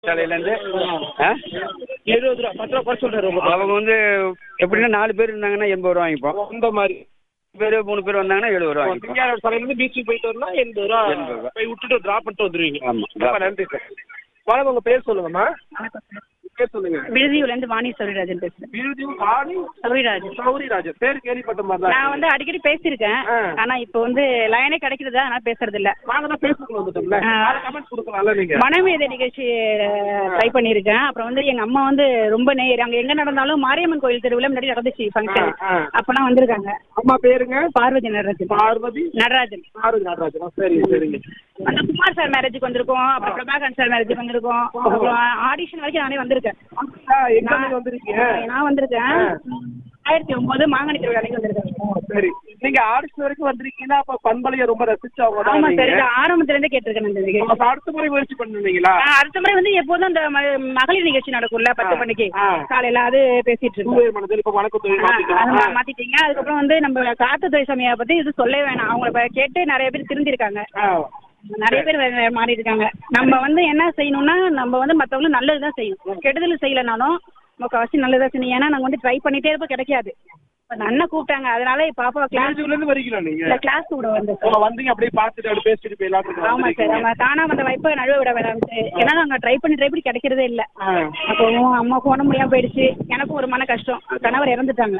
சாலையிலேருந்து ஆ எழுபது ரூபா பத்து ரூபா குறைச்சு சொல்றாரு ரொம்ப அவங்க வந்து எப்படின்னா நாலு பேர் இருந்தாங்கன்னா எண்பது ரூபா வாங்கிப்போம் இந்த மாதிரி பேர் மூணு பேர் வந்தாங்கன்னா எழுபது ரூபா வாங்கிப்போம் திங்கான சாலையிலேருந்து பீச்சுக்கு போயிட்டு வரலாம் எண்பது ரூபா எண்பது ரூபா. போய் விட்டுட்டு டிராப் பண்ணிட்டு வந்துருவீங்க ஆமா. ரொம்ப நன்றி சார் வணக்கம் உங்க பேர் சொல்லுங்கம்மா பேர் சொல்லுங்க விழுதியூர்லேருந்து வாணி சௌரிராஜன் பேசுறேன் விருதியும் வாணி சௌரிராஜன் சௌரிராஜன் பேர் கேள்விப்பட்ட மாதிரி தான் நான் வந்து அடிக்கடி பேசியிருக்கேன் ஆ. ஆனா இப்போ வந்து லைனே கிடைக்கிறது அதனால பேசுறது இல்ல நாங்க தான் பேஸ்புக்ல வந்துட்டோம்ல ஆ. அதை கமெண்ட்ஸ் கொடுக்கலாம்ல நீங்க மனமேதை நிகழ்ச்சி ட்ரை பண்ணியிருக்கேன் அப்புறம் வந்து எங்க அம்மா வந்து ரொம்ப நேர் அங்க எங்க நடந்தாலும் மாரியம்மன் கோயில் தெருவில் முன்னாடி நடந்துச்சு ஃபங்க்ஷன் ஆ, ஆ. அப்பெல்லாம் வந்திருக்காங்க அம்மா பேருங்க பார்வதி நடராஜன் பார்வதி நடராஜன் ஆறு நடராஜனா சரி சரிங்க அந்த குமார் சார் மேரேஜுக்கு வந்திருக்கோம் அப்புறம் பிரபாகரன் சார் மேரேஜுக்கு வந்திருக்கோம் அப்புறம் ஆடிஷன் வரைக்கும் நானே வந்திருக்கேன் ஆ, எங்க நீங்க வந்திருக்கீங்க நான் வந்திருக்கேன் ஆயிரத்தி ஒன்பது மாங்கனி திருவிழாக்கு வந்திருக்கேன் சரி நீங்க ஆடிஷன் வரைக்கும் வந்திருக்கீங்கன்னா அப்ப பண்பலைய ரொம்ப ரசிச்சவங்க தான் ஆமா சார் நீங்க. இது ஆரம்பத்துல இருந்தே கேட்டிருக்கேன் இந்த நிகழ்ச்சி அப்ப அடுத்த முறை முயற்சி பண்ணுவீங்களா ஆ, அடுத்த முறை வந்து எப்போதும் அந்த ம- மகளிர் நிகழ்ச்சி நடக்கும்ல பத்து ஆ, மணிக்கு ஆ. காலையில அது பேசிட்டு இருக்கோம் தூய மனதில் இப்ப வணக்கம் தொழில் ஆ, அது மா- மாத்திக்கலாம் மாத்திட்டீங்க அதுக்கப்புறம் வந்து நம்ம காத்துத்துறை சமயா பத்தி இது சொல்லவே வேணாம் அவங்கள ப- கேட்டு நிறைய பேர் திருந்திருக்காங்க ஆ. நிறைய பேர் வே- வே- மாறி இருக்காங்க நம்ம வந்து என்ன செய்யணும்னா நம்ம வந்து மத்தவங்களுக்கு நல்லது தான் செய்யணும் கெடுதல் செய்யலைனாலும் முக்கால்வாசி நல்லதா செய்யணும் ஏன்னா நாங்க வந்து ட்ரை பண்ணிட்டே இருப்போம் கிடைக்காது இப்ப அண்ணன் கூப்பிட்டாங்க அதனால பாப்பா கிளாஸ் காலேஜ்ல இருந்து வரீங்களா நீங்க இல்ல கிளாஸ் கூட வந்து ஓ, வந்தீங்க அப்படியே பார்த்துட்டு அப்படியே பேசிட்டு போய் எல்லாத்துக்கும் ஆமா சார் நம்ம தானா வந்த வாய்ப்பை நழுவ விட வேணாம்ட்டு ஏன்னா நாங்க ட்ரை பண்ணி ட்ரை பண்ணி கிடைக்கிறதே இல்ல ஆ. அப்போ அம்மா போன முடியாம போயிடுச்சு எனக்கும் ஒரு மன கஷ்டம் கணவர் இறந்துட்டாங்க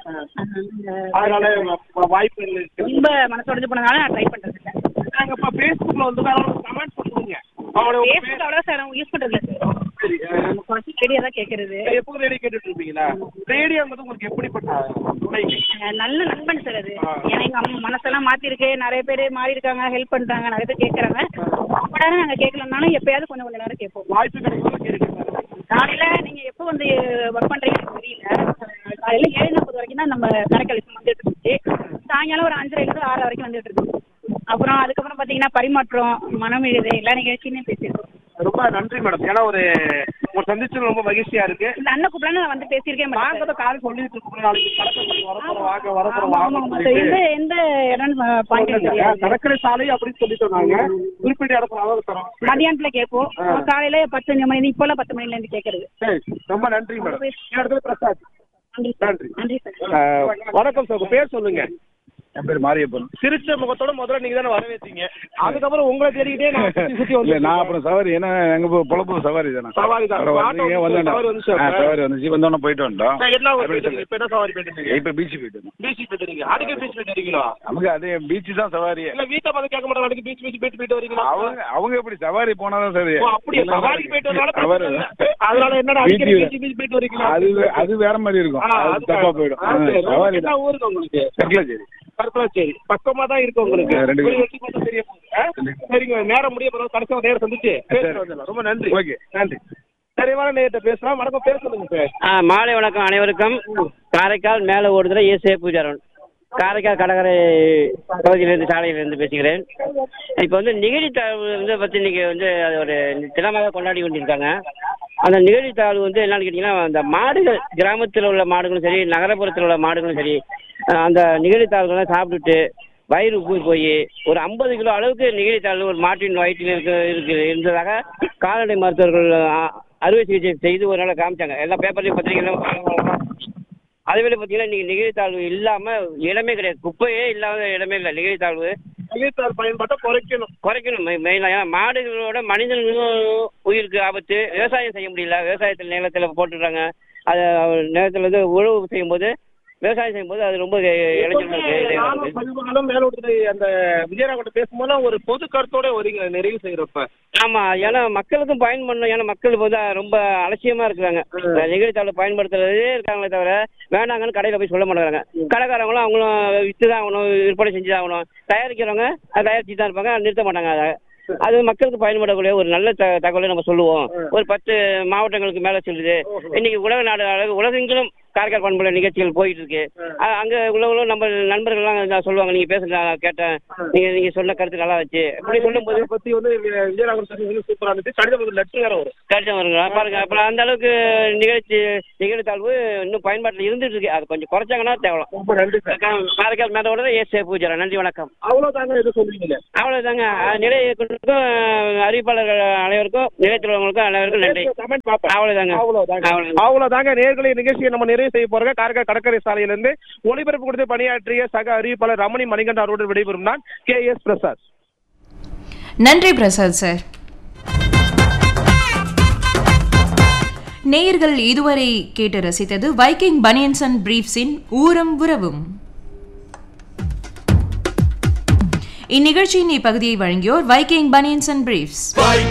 அதனால வ- வாய்ப்பு இருக்கு ரொம்ப மனசோடைஞ்சு போனதால நான் ட்ரை பண்றது இல்ல நாங்க இப்ப பேஸ்புக்ல வந்து கமெண்ட் பண்ணுங்க அவங்களோட உங்க பேர் பேஸ்புக் அவ்வளோ சார் யூஸ் பண்றது இல்ல சார் சரி நம்ம கொஞ்சம் ரேடியோ தான் கேட்கறது எப்போ ரேடியோ கேட்டுட்டு இருப்பீங்களா ரேடியோங்கிறது உங்களுக்கு எப்படிப்பட்ட துணை அஹ் நல்ல நண்பன் சார் அது ஆ. ஏன்னா எங்க அம்மா மனசெல்லாம் மாத்திருக்கு நிறைய பேர் மாறி இருக்காங்க ஹெல்ப் பண்றாங்க நிறைய பேர் கேட்கறாங்க ரொம்ப நேரம் நாங்க கேட்கலனாலும் எப்பயாவது கொஞ்சம் கொஞ்சம் நேரம் கேட்போம் வாய்ப்பு கிடைக்கும் கேட்டுட்டு காலையில நீங்க எப்போ வந்து ஒர்க் பண்றீங்கன்னு தெரியல காலையில ஏழு நாற்பது வரைக்கும் தான் நம்ம கணக்கெழுத்து வந்துட்டு இருந்துச்சு சாயங்காலம் ஒரு அஞ்சரை இருந்து ஆறு வரைக்கும் வந்துட்டு இருக்கு அப்புறம் அதுக்கப்புறம் பாத்தீங்கன்னா பரிமாற்றம் மனம் எழுது எல்லா நிகழ்ச்சியுமே பேசியிருக்கோம் ரொம்ப நன்றி மேடம் ஏன்னா ஒரு உங்க சந்திச்சது ரொம்ப மகிழ்ச்சியா இருக்கு இந்த அண்ணன் கூப்பிடலாம் நான் வந்து பேசியிருக்கேன் நாங்க தான் காலை சொல்லிட்டு இருக்கோம் நாளைக்கு கடற்கரை வரப்போற வாங்க வரப்போற ஆமா, ஆமா, ஆமா. சார், எந்த வாங்க எந்த இடம்னு பாயிண்ட் தெரியாது கடற்கரை சாலை அப்படின்னு சொல்லிட்டோம் நாங்க குறிப்பிட்ட இடத்துல அளவு தரோம் மதியானத்துல கேட்போம் ஆ. காலையில பத்து மணி இப்போலாம் பத்து மணில இருந்து கேட்கறது சரி ரொம்ப நன்றி மேடம் என் இடத்துல பிரசாத் நன்றி சார் நன்றி. நன்றி சார் ஆஹ், வணக்கம் சார் உங்க பேர் சொல்லுங்க என் பேர் மாரியப்பன் சிரிச்ச முகத்தோட முதல்ல நீங்க தானே வரவேற்றீங்க அதுக்கப்புறம் உங்களை தேடிக்கிட்டே நான் சுத்தி சுத்தி இல்ல வந்து நான் அப்புறம் சவாரி ஏன்னா எங்க போ- பொழப்பு சவாரி தானே சவாரி தான். அப்புறம் ஆட்டோ வந்தீங்க, வந்து வந்தோம். சவாரி வந்துச்சு ஆ, அப்ப. சவாரி வந்துச்சு வந்தோடனே போயிட்டு வந்தோம் நான் என்ன ஊர் போயிட்டு இருக்கீங்க? இப்ப என்ன சவாரி போயிட்டு இருக்கீங்க இப்ப பீச் போயிட்டு வந்தோம் பீச் போயிட்டு இருக்கீங்க அடிக்கடி பீச் போயிட்டு இருக்கீங்களா நமக்கு அதே பீச் தான் சவாரி இல்ல வீட்டை பார்த்து கேட்க மாட்டாங்க அடிக்கடி பீச் பீச் போயிட்டு போயிட்டு வரீங்களா அவங்க அவங்க எப்படி சவாரி போனாதான் சரி ஓ, அப்படியா எல்லாம் சவாரிக்கு போயிட்டு வரனால சவாரி பிரச்சனை இல்ல. அதனால என்னடா அடிக்கடி Beach பீச் பீச் போயிட்டு வரீங்களா அது வே- அது வேற மாதிரி இருக்கும் ஆ, அது அது தப்பா போயிடும் ஆ, சரி. ஆ, சவாரி என்ன ஊருக்கு உங்களுக்கு சரி கருப்பலாச்சேரி பக்கமா தான் இருக்கு உங்களுக்கு ஆ, ரெண்டு போய் பேரும். வெட்டி பார்த்தா தெரிய போகுது. ஆ? சரிங்க நேரம் முடிய போறோம் கடைசியாக நேரம் சந்திச்சு பேசிட்டு வந்துடலாம். ரொம்ப நன்றி ஓகே நன்றி சரிவான நேரத்தை பேசலாம் வணக்கம் பேர் சொல்லுங்க சார் ஆ மாலை வணக்கம் அனைவருக்கும் காரைக்கால் மேலே ஓடுதுல ஏசே பூஜாரன் காரைக்கால் கடற்கரை பகுதியிலிருந்து சாலையிலிருந்து பேசுகிறேன் இப்போ வந்து நிகழ்ச்சித்தாழ்வு வந்து பற்றி இன்னைக்கு வந்து அது ஒரு தினமாக கொண்டாடி கொண்டிருக்காங்க அந்த நிகழ்ச்சித்தாழ்வு வந்து என்னன்னு கேட்டிங்கன்னா அந்த மாடுகள் கிராமத்தில் உள்ள மாடுகளும் சரி நகரப்புறத்தில் உள்ள மாடுகளும் சரி அஹ் அந்த நிகழ்ச்சித்தாள்கள்லாம் சாப்பிட்டுட்டு வயிறு உப்பு போய் ஒரு ஐம்பது கிலோ அளவுக்கு நிகழ்ச்சித்தாழ்வு ஒரு மாட்டின் வயிற்றில் இருக்க இருக்கு இருந்ததாக கால்நடை மருத்துவர்கள் அ- அறுவை சிகிச்சை செய்து ஒரு நாள் காமிச்சாங்க எல்லா பேப்பர்லையும் பத்திரிகைகளும் அதேவேளை பார்த்தீங்கன்னா இன்னைக்கு நிகழ்ச்சித்தாழ்வு இல்லாமல் இடமே கிடையாது குப்பையே இல்லாத இடமே இல்லை நிகழ்ச்சித்தாழ்வு நிகழ்த்தால் பயன்பாட்டை குறைக்கணும் குறைக்கணும் மெயினாக ஏன்னா மாடுகளோட மனிதர்களும் உயிருக்கு ஆபத்து விவசாயம் செய்ய முடியல விவசாயத்தில் நிலத்தில் போட்டுடுறாங்க அது நிலத்தில் வந்து உழவு செய்யும்போது விவசாயம் செய்யும்போது அது ரொம்ப இளைஞர்களுக்கு இடையூறா நானும் இருக்கு. சமீபகாலம் மேலோட்டத்தில் அந்த விஜயராகட்ட பேசும்போது ஒரு பொது கருத்தோட வரீங்க நிறைவு செய்யறப்ப ஆமா ஏன்னா மக்களுக்கும் பயன் பண்ணணும் ஏன்னா மக்கள் வந்து ரொம்ப அலட்சியமா இருக்கிறாங்க இந்த நிகழ்ச்சித்தாளை பயன்படுத்துறதே இருக்காங்களே தவிர வேணாங்கன்னு கடையில போய் சொல்ல மாட்டேங்கிறாங்க கடைக்காரங்களும் அவங்களும் வித்து தான் ஆகணும் விற்பனை செஞ்சு தான் ஆகணும் தயாரிக்கிறவங்க அதை தயாரிச்சு தான் இருப்பாங்க நிறுத்த மாட்டாங்க அதை அது மக்களுக்கு பயன்படக்கூடிய ஒரு நல்ல த தகவலை நம்ம சொல்லுவோம் ஒரு பத்து மாவட்டங்களுக்கு மேலே சொல்லுது இன்னைக்கு உலக நாடு அளவு உலகெங்கிலும் காரைக்கால் பண்புல நிகழ்ச்சிகள் போயிட்டு இருக்கு அ- அங்க உள்ளவங்களும் நம்ம நண்பர்கள்லாம் இதான் சொல்லுவாங்க நீங்க பேசுறது நான் கேட்டேன் நீங்க நீங்க சொன்ன கருத்து நல்லா வச்சு அப்படி சொல்லும்போது அதை பத்தி வந்து வி- விஜயராகவன் சார் வந்து சூப்பரா இருந்துச்சு கடிதம் வந்து லெட்டர் வேற வரும் கடிதம் வருங்களா பாருங்க அப்புறம் அந்த அளவுக்கு நிகழ்ச்சி நிகழ்த்தாழ்வு இன்னும் பயன்பாட்டில் இருந்துட்டு இருக்கு அது கொஞ்சம் குறைச்சாங்கன்னா தேவலாம் ரொம்ப நன்றி சார் காரைக்கால் மேலோட ஏஸ் பூஜா நன்றி வணக்கம் அவ்வளவுதாங்க எதுவும் சொல்றீங்க அவ்வளவுதாங்க அஹ் நிலைய இயக்குனருக்கும் அறிவிப்பாளர்கள் அனைவருக்கும் நிலையத்துறவங்களுக்கும் அனைவருக்கும் நன்றி கமெண்ட் பார்ப்பேன் அவ்வளவுதாங்க அவ்வளவுதாங்க அவ்வளவுதாங்க அவ்வளவுதாங்க நேர்களை நிகழ்ச்சியை நம்ம நிறைவு செய்ய போறோங்க காரைக்கால் கடற்கரை சாலையிலிருந்து ஒளிபரப்பு கொடுத்து பணியாற்றிய சக அறிவிப்பாளர் ரமணி மணிகண்ட அவரோடு விடைபெறும் நான் கே எஸ் பிரசாத் நன்றி பிரசாத் சார் நேயர்கள் இதுவரை கேட்டு ரசித்தது வைக்கிங் பனியன்ஸ் அண்ட் பிரீஃப்ஸின் ஊரம் உறவும் இந்நிகழ்ச்சியின் இப்பகுதியை வழங்கியோர் Viking banians and briefs Viking